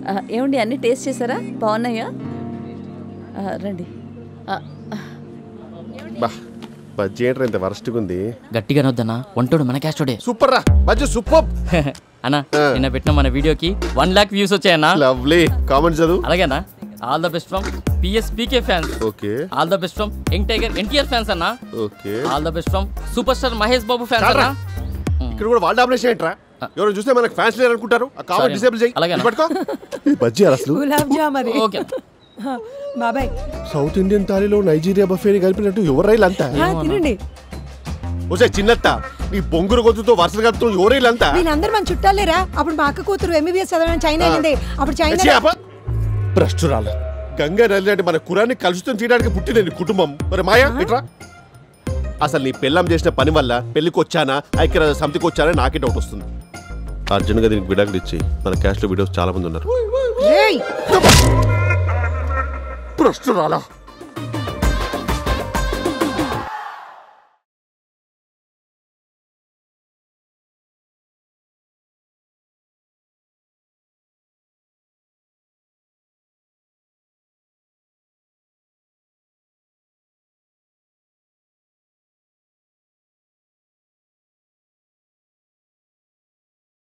ఆ, ఏమండి అన్ని టేస్ట్ చేశారా బాగున్నాయా ఆ, రండి ఆ, బా బజ్జీ ఏంట్రా ఇంత వరస్ట్గా ఉంది గట్టిగా నొద్దన్నా వంటోడు మన క్యాస్టోడే సూపర్ రా బజ్జీ సూపర్ అన్నా నిన్న పెట్టిన మన వీడియోకి వన్ లాక్ వ్యూస్ వచ్చాయన్నా లవ్లీ కామెంట్ చదువు అలాగేనా all the best from PS PK fans okay all the best from young tiger NTR fans అన్నా okay all the best from super star Mahesh Babu fans చాలరా. అన్నా ఇక్కడ కూడా వాళ్ళ డామినేషన్ ఏంట్రా ఎవరు చూస్తే మనకు ఫ్యాన్స్ లేరు అనుకుంటారు ఆ కామెంట్ Sorry. డిసేబుల్ చేయి అలాగేనా? ఇది పట్టుకో ఈ బజ్జీ అసలు గులాబ్ జామ్ అది ఓకే హా, బాబాయ్ సౌత్ ఇండియన్ థాలీలో నైజీరియా బఫేని కలిపినట్టు ఎవరైలు అంతా హా, తినండి ఒసే చిన్నత్త నీ బొంగురు గొంతుతో వరుసలు కలుపుతూ ఎవరైలు అంతా వీళ్ళందరూ మన చుట్టాలేరా అప్పుడు మా అక్క కూతురు ఎంబీబీఎస్ చదవడం చైనా వెళ్ళింది అప్పుడు చైనా భ్రష్టురాల గంగా నది లాంటి మన కురాన్ని కలుషితం చేయడానికి పుట్టిన నీ కుటుంబం మరి మాయా ఇట్రా అసలు నీ పెళ్ళం చేసిన పని వల్ల పెళ్లికి వచ్చానా ఐక్యరాజ సమితికి వచ్చానా నాకే డౌట్ వస్తుంది అర్జున్గా దీనికి విడాకులు ఇచ్చి మన క్యాస్ట్ లో వీడియోస్ చాలా మంది ఉన్నారు రేయ్ భ్రష్టురాలా